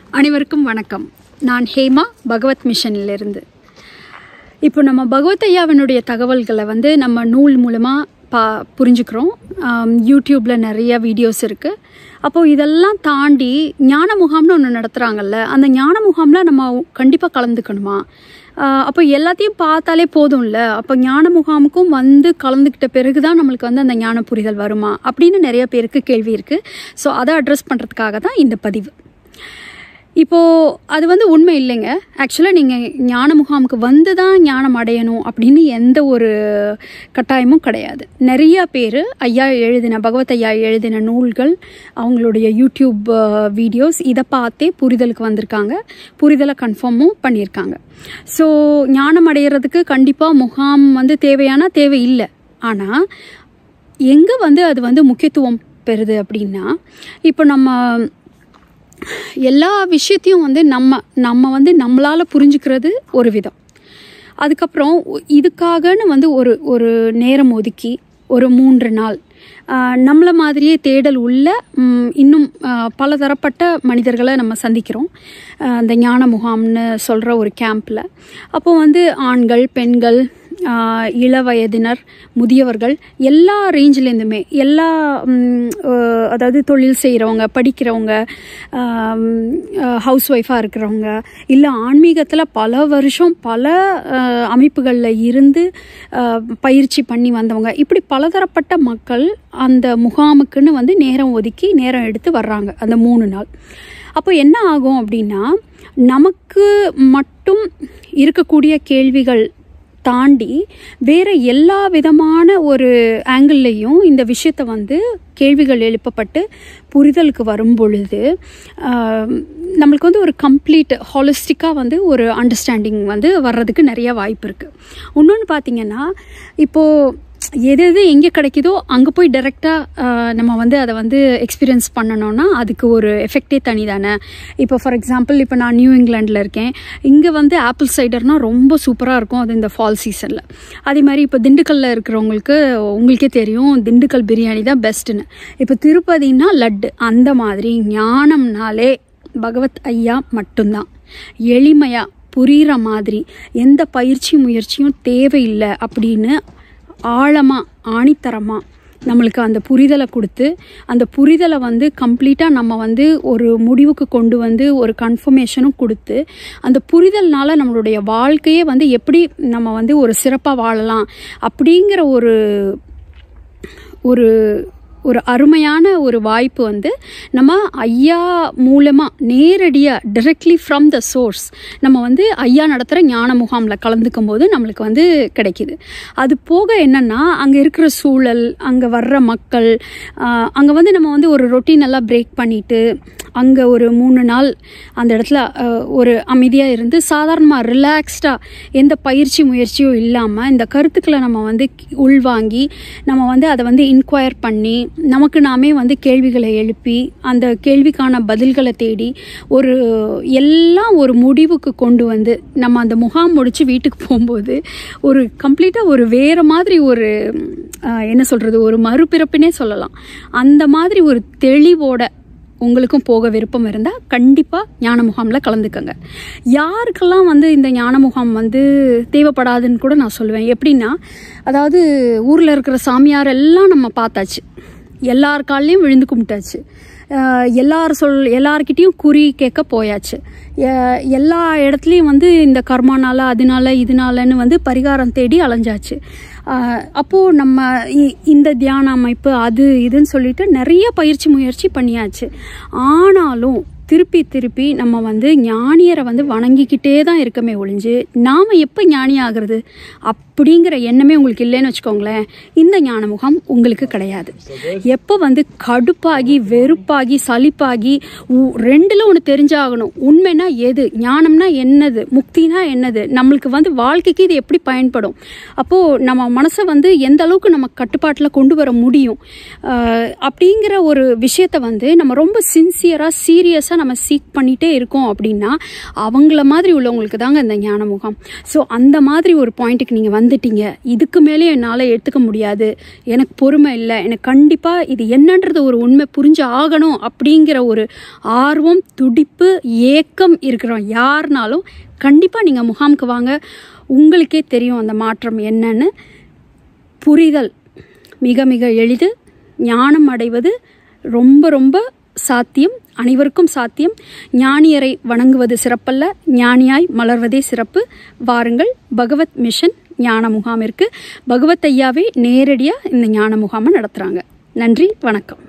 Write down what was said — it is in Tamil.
அனைவருக்கும் வணக்கம் நான் ஹேமா பகவத் மிஷனிலிருந்து இப்போ நம்ம பகவத் ஐயாவினுடைய தகவல்களை வந்து நம்ம நூல் மூலமாக பா புரிஞ்சுக்கிறோம் ஆம், யூடியூப்ல நிறைய வீடியோஸ் இருக்குது அப்போது இதெல்லாம் தாண்டி ஞான முகாம்னு ஒன்று நடத்துகிறாங்கல்ல அந்த ஞான முகாமில் நம்ம கண்டிப்பாக கலந்துக்கணுமா ஆஹ் அப்போ எல்லாத்தையும் பார்த்தாலே போதும்ல அப்போ ஞான முகாமுக்கும் வந்து கலந்துக்கிட்ட பிறகு தான் நம்மளுக்கு வந்து அந்த ஞான புரிதல் வருமா அப்படின்னு நிறைய பேருக்கு கேள்வி இருக்குது ஸோ அதை அட்ரஸ் பண்ணுறதுக்காக தான் இந்த பதிவு இப்போது அது வந்து உண்மை இல்லைங்க ஆக்சுவலாக நீங்கள் ஞான முகாமுக்கு வந்து தான் ஞானம் அடையணும் அப்படின்னு எந்த ஒரு கட்டாயமும் கிடையாது நிறையா பேர் ஐயா எழுதின பகவத் ஐயா எழுதின நூல்கள் அவங்களுடைய யூடியூப் வீடியோஸ் இதை பார்த்தே புரிதலுக்கு வந்திருக்காங்க புரிதலை கன்ஃபார்மும் பண்ணியிருக்காங்க ஸோ ஞானம் அடையிறதுக்கு கண்டிப்பாக முகாம் வந்து தேவையானா தேவை இல்லை ஆனால் எங்கே வந்து அது வந்து முக்கியத்துவம் பெறுது அப்படின்னா இப்போ நம்ம எல்லா விஷயத்தையும் வந்து நம்ம நம்ம வந்து நம்மளால் புரிஞ்சுக்கிறது ஒரு விதம் அதுக்கப்புறம் இதுக்காகன்னு வந்து ஒரு ஒரு நேரம் ஒதுக்கி ஒரு மூன்று நாள் ஆஹ், நம்மள மாதிரியே தேடல் உள்ள ம், இன்னும் ஆஹ், பலதரப்பட்ட மனிதர்களை நம்ம சந்திக்கிறோம் ஆஹ், அந்த ஞான முகாம்னு சொல்கிற ஒரு கேம்பில் அப்போ வந்து ஆண்கள் பெண்கள் ஆஹ், இள வயதினர் முதியவர்கள் எல்லா ரேஞ்சிலேருந்துமே எல்லா ம், அஹ், அதாவது தொழில் செய்கிறவங்க படிக்கிறவங்க ஹவுஸ் ஒய்ஃபாக இருக்கிறவங்க இல்லை ஆன்மீகத்தில் பல வருஷம் பல அமைப்புகளில் இருந்து ஆஹ், பயிற்சி பண்ணி வந்தவங்க இப்படி பலதரப்பட்ட மக்கள் அந்த முகாமுக்குன்னு வந்து நேரம் ஒதுக்கி நேரம் எடுத்து வர்றாங்க அந்த மூணு நாள் அப்போ என்ன ஆகும் அப்படின்னா நமக்கு மட்டும் இருக்கக்கூடிய கேள்விகள் தாண்டி வேற எல்லா விதமான ஒரு ஆங்கிள்லையும் இந்த விஷயத்தை வந்து கேள்விகள் எழுப்பப்பட்டு புரிதலுக்கு வரும் பொழுது ஆஹ், நம்மளுக்கு வந்து ஒரு கம்ப்ளீட் ஹாலிஸ்டிக்காக வந்து ஒரு அண்டர்ஸ்டாண்டிங் வந்து வர்றதுக்கு நிறைய வாய்ப்பு இருக்குது இன்னொன்று பார்த்தீங்கன்னா இப்போது எது எது எங்கே கிடைக்குதோ அங்கே போய் டைரெக்டாக நம்ம வந்து அதை வந்து எக்ஸ்பீரியன்ஸ் பண்ணணும்னா அதுக்கு ஒரு எஃபெக்டே தனி தானே இப்போ ஃபார் எக்ஸாம்பிள் இப்போ நான் நியூ இங்கிலாண்டில் இருக்கேன் இங்கே வந்து ஆப்பிள் சைடர்னால் ரொம்ப சூப்பராக இருக்கும் அது இந்த ஃபால் சீசனில் அதே மாதிரி இப்போ திண்டுக்கல்லில் இருக்கிறவங்களுக்கு உங்களுக்கே தெரியும் திண்டுக்கல் பிரியாணி தான் பெஸ்ட்டுன்னு இப்போ திருப்பதினா லட்டு அந்த மாதிரி ஞானம்னாலே பகவத் ஐயா மட்டும்தான் எளிமையாக புரிகிற மாதிரி எந்த பயிற்சி முயற்சியும் தேவையில்லை அப்படின்னு ஆழமாக ஆணித்தரமாக நம்மளுக்கு அந்த புரிதலை கொடுத்து அந்த புரிதலை வந்து கம்ப்ளீட்டாக நம்ம வந்து ஒரு முடிவுக்கு கொண்டு வந்து ஒரு கன்ஃபர்மேஷனும் கொடுத்து அந்த புரிதல்னால நம்மளுடைய வாழ்க்கையே வந்து எப்படி நம்ம வந்து ஒரு சிறப்பாக வாழலாம் அப்படிங்கிற ஒரு ஒரு ஒரு அருமையான ஒரு வாய்ப்பு வந்து நம்ம ஐயா மூலமாக நேரடியாக directly ஃப்ரம் த சோர்ஸ் நம்ம வந்து ஐயா நடத்துகிற ஞான முகாமில் கலந்துக்கும் போது நம்மளுக்கு வந்து கிடைக்கிது அது போக என்னென்னா அங்கே இருக்கிற சூழல் அங்கே வர்ற மக்கள் அங்கே வந்து நம்ம வந்து ஒரு ரொட்டீன் எல்லாம் பிரேக் பண்ணிட்டு அங்கே ஒரு மூணு நாள் அந்த இடத்துல அஹ், ஒரு அமைதியாக இருந்து சாதாரணமாக ரிலாக்ஸ்டாக எந்த பயிற்சி முயற்சியும் இல்லாமல் இந்த கருத்துக்களை நம்ம வந்து உள்வாங்கி நம்ம வந்து அதை வந்து இன்கொயர் பண்ணி நமக்கு நாமே வந்து கேள்விகளை எழுப்பி அந்த கேள்விக்கான பதில்களை தேடி ஒரு எல்லாம் ஒரு முடிவுக்கு கொண்டு வந்து நம்ம அந்த முகாம் முடித்து வீட்டுக்கு போகும்போது ஒரு கம்ப்ளீட்டாக ஒரு வேறு மாதிரி ஒரு அஹ், என்ன சொல்கிறது ஒரு மறுபிறப்பினே சொல்லலாம் அந்த மாதிரி ஒரு தெளிவோட உங்களுக்கும் போக விருப்பம் இருந்தால் கண்டிப்பாக ஞான முகாமில் கலந்துக்கங்க யாருக்கெல்லாம் வந்து இந்த ஞான முகாம் வந்து தேவைப்படாதுன்னு கூட நான் சொல்லுவேன் எப்படின்னா அதாவது ஊரில் இருக்கிற சாமியார் எல்லாம் நம்ம பார்த்தாச்சு எல்லார் கால்லையும் விழுந்து கும்பிட்டாச்சு அஹ் எல்லார் சொல் எல்லார்கிட்டயும் குறி கேட்க போயாச்சு எ- எல்லா இடத்துலையும் வந்து இந்த கர்மானால அதனால இதனாலன்னு வந்து பரிகாரம் தேடி அலைஞ்சாச்சு அஹ் அப்போ நம்ம இ- இந்த தியான அமைப்பு அது இதுன்னு சொல்லிட்டு நிறைய பயிற்சி முயற்சி பண்ணியாச்சு ஆனாலும் திருப்பி திருப்பி நம்ம வந்து ஞானியரை வந்து வணங்கிக்கிட்டே தான் இருக்கமே ஒழிஞ்சு நாம் எப்போ ஞானி ஆகிறது அப்படிங்கிற எண்ணமே உங்களுக்கு இல்லைன்னு வச்சுக்கோங்களேன் இந்த ஞான முகாம் உங்களுக்கு கிடையாது எப்போ வந்து கடுப்பாகி வெறுப்பாகி சலிப்பாகி உ- ரெண்டுல ஒன்று தெரிஞ்சாகணும் உண்மைனா எது ஞானம்னா என்னது முக்தினா என்னது நம்மளுக்கு வந்து வாழ்க்கைக்கு இது எப்படி பயன்படும் அப்போது நம்ம மனசை வந்து எந்த அளவுக்கு நம்ம கட்டுப்பாட்டில் கொண்டு வர முடியும் ஆஹ் அப்படிங்கிற ஒரு விஷயத்தை வந்து நம்ம ரொம்ப சின்சியராக சீரியஸாக கண்டினியூஸாக நம்ம சீக் பண்ணிகிட்டே இருக்கோம் அப்படின்னா அவங்கள மாதிரி உள்ளவங்களுக்கு தாங்க இந்த ஞான முகாம் ஸோ அந்த மாதிரி ஒரு பாயிண்ட்டுக்கு நீங்கள் வந்துட்டீங்க இதுக்கு மேலே என்னால் எடுத்துக்க முடியாது எனக்கு பொறுமை இல்லை எனக்கு கண்டிப்பாக இது என்னன்றது ஒரு உண்மை புரிஞ்சு ஆகணும் அப்படிங்கிற ஒரு ஆர்வம் துடிப்பு ஏக்கம் இருக்கிறோம் யாருனாலும் கண்டிப்பாக நீங்கள் முகாமுக்கு வாங்க உங்களுக்கே தெரியும் அந்த மாற்றம் என்னன்னு புரிதல் மிக மிக எளிது ஞானம் அடைவது ரொம்ப ரொம்ப சாத்தியம் அனைவருக்கும் சாத்தியம் ஞானியரை வணங்குவது சிறப்பல்ல ஞானியாய் மலர்வதே சிறப்பு வாருங்கள் பகவத் மிஷன் ஞான முகாமிற்கு பகவத் ஐயாவே நேரடியாக இந்த ஞான முகாமை நடத்துகிறாங்க நன்றி வணக்கம்